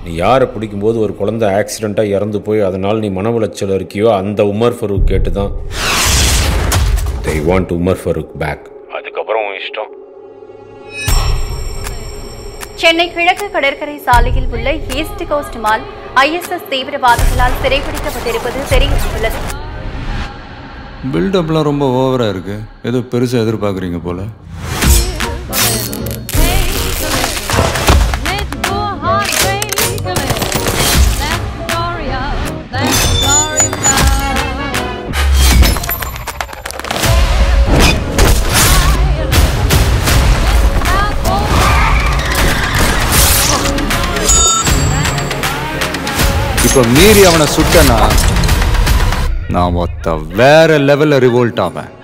நீ யாரை பிடிக்கும்போது ஒரு குழந்தை ஆக்சிடெண்ட்டாக இறந்து போய் அதனால் நீ மன உளைச்சல் இருக்கியோ அந்த உமர் ஃபரூக் கேட்டு தான் they want உமர் ஃபரூக் பேக் அதுக்கப்புறம் உன் இஷ்டம் சென்னை கிழக்கு கடற்கரை சாலையில் உள்ள ஈஸ்ட் கோஸ்ட் மால் ஐஎஸ்எஸ் தீவிரவாதிகளால் சிறைபிடிக்கப்பட்டிருப்பது தெரியவந்துள்ளது பில்டப்லாம் ரொம்ப ஓவராக இருக்கு ஏதோ பெருசாக எதிர்பார்க்குறீங்க போல இப்போ மீறி அவனை சுட்டனா நான் மொத்த வேற லெவலில் ரிவோல்ட் ஆவேன்